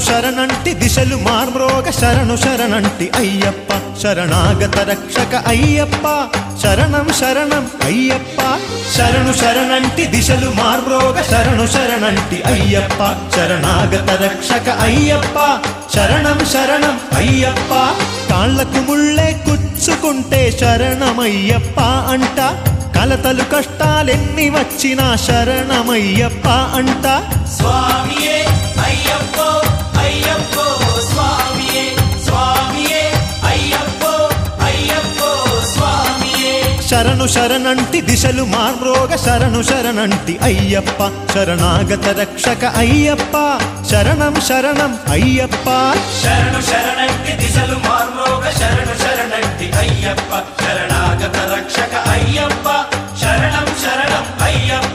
శరణంటి దిశలు మార్మ్రోగ శరణు శరణంటి అయ్యప్ప శరణాగత రక్షక అయ్యప్ప శరణం శరణం అయ్యప్ప శరణు శరణంటి దిశలు మార్మ్రోగ శరణు శరణంటి అయ్యప్ప శరణాగత రక్షక అయ్యప్ప శరణం శరణం అయ్యప్ప కాళ్ళకు ముళ్ళే కుచ్చుకుంటే శరణమయ్యప్ప అంట కలతలు కష్టాలెన్ని వచ్చినా శరణమయ్యప్ప అంట స్వామియే అయ్యప్పో అయ్యప్పో స్వామియే స్వామియే అయ్యప్పో అయ్యప్పో స్వామియే శరణు శరణంటి దిశలు మార్మ్రోగ శరణు శరణంటి అయ్యప్ప శరణాగత రక్షక అయ్యప్ప శరణం శరణం అయ్యప్ప శరణు శరణంటి దిశలు మార్మోగ శరణు శరణంటి అయ్యప్ప శరణాగత రక్షక అయ్యప్ప శరణం శరణం అయ్యప్ప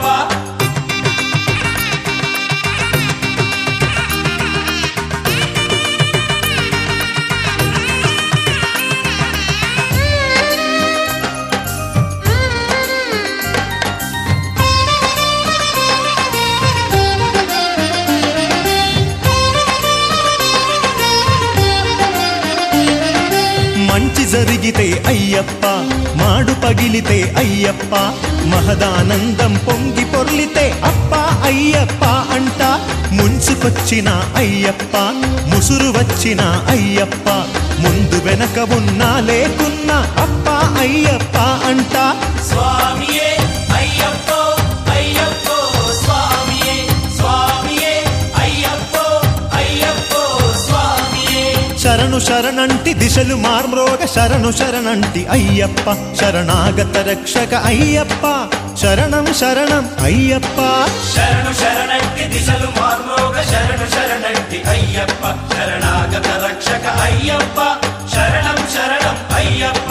మంచి జరిగితే అయ్యప్ప మాడు పగిలితే అయ్యప్ప మహదానందం పొంగి పొర్లితే అప్ప అయ్యప్ప అంట ముంచుకొచ్చిన అయ్యప్ప ముసురు వచ్చిన అయ్యప్ప ముందు వెనక ఉన్నా లేకున్నా అప్ప అయ్యప్ప అంట స్వామియే అయ్యప్పో అయ్యప్పో స్వామియే స్వామియే అయ్యప్పో అయ్యప్పో స్వామియే శరణు శరణంటి దిశలు మార్మ్రోగ శరణు శరణంటి అయ్యప్ప శరణాగత రక్షక అయ్యప్ప శరణం శరణం అయ్యప్ప శరణు శరణంటి దిశలు మార్మోగ శరణు శరణంటి అయ్యప్ప శరణాగత రక్షక అయ్యప్ప శరణం శరణం అయ్యప్ప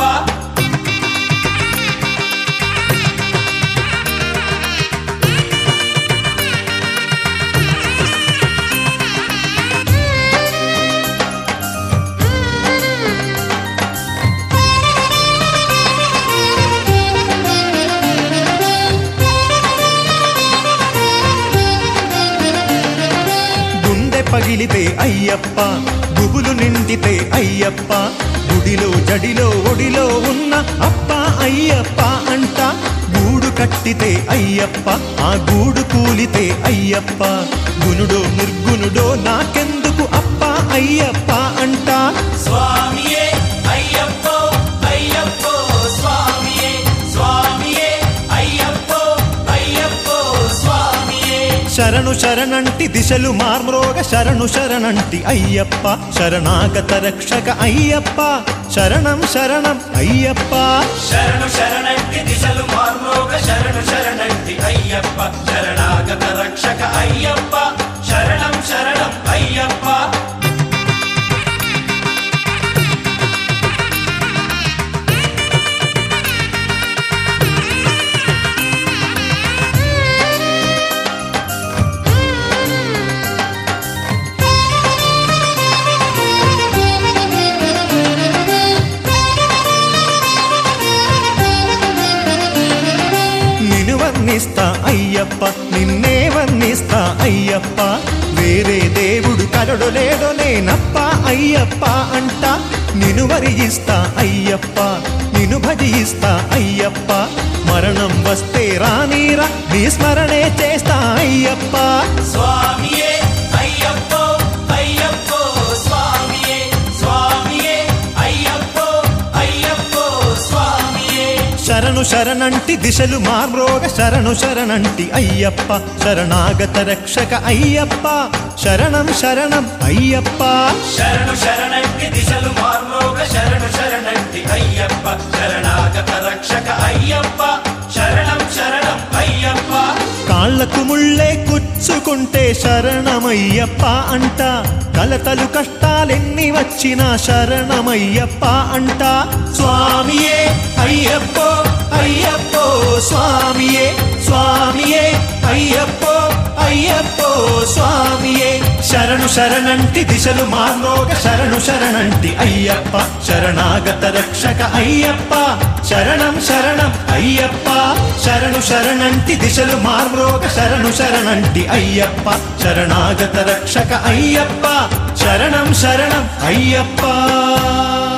గుండె పగిలితే అయ్యప్ప గుబులు నిండితే అయ్యప్ప గుడిలో జడిలో ఒడిలో ఉన్న అప్ప అయ్యప్ప అంట గూడు కట్టితే అయ్యప్ప ఆ గూడు కూలితే అయ్యప్ప గునుడో నిర్గునుడో నాకెందుకు అప్ప అయ్యప్ప అంట స్వామియే అయ్యప్పో అయ్యప్పో స్వామియే స్వామియే అయ్యప్పో అయ్యప్పో స్వామియే శరణు శరణంటి దిశలు మార్మ్రోగ శరణు శరణంటి అయ్యప్ప శరణాగత రక్షక అయ్యప్ప శరణం శరణం అయ్యప్ప శరణు శరణంటి దిశలు మార్మోగ శరణు శరణంటి అయ్యప్ప శరణాగత రక్షక అయ్యప్ప శరణం శరణం అయ్యప్ప నిన్ను వర్ణిస్తా అయ్యప్ప నిన్నే వర్ణిస్తా అయ్యప్ప వేరే దేవుడు కలడు లేడో నేనప్ప అయ్యప్ప అంట నిన్ను వరిగిస్తా అయ్యప్ప నిన్ను భజిస్తా అయ్యప్ప మరణం వస్తే రానీరా నీ స్మరణే చేస్తా అయ్యప్ప స్వామియే అయ్యప్పో అయ్యప్పో స్వామియే స్వామియే అయ్యప్పో అయ్యప్పో స్వామియే శరణు శరణంటి దిశలు మార్మ్రోగ శరణు శరణంటి అయ్యప్ప శరణాగత రక్షక అయ్యప్ప శరణం శరణం అయ్యప్ప శరణు శరణంటి దిశలు మార్మోగ శరణు శరణంటి అయ్యప్ప శరణాగత రక్షక అయ్యప్ప శరణం శరణం అయ్యప్ప కాళ్ళకు ముళ్ళే కుచ్చుకుంటే శరణమయ్యప్ప అంట కలతలు కష్టాలెన్ని వచ్చినా శరణమయ్యప్ప అంట స్వామియే అయ్యప్పో అయ్యప్పో స్వామియే స్వామియే అయ్యప్పో అయ్యప్పో స్వామియే శరణు శరణంటి దిశలు మార్లోక శరణు శరణంటి అయ్యప్ప శరణాగత రక్షక అయ్యప్ప శరణం శరణం అయ్యప్ప శరణు శరణంటి దిశలు మార్లోక శరణు శరణంటి అయ్యప్ప శరణాగత రక్షక అయ్యప్ప శరణం శరణం అయ్యప్ప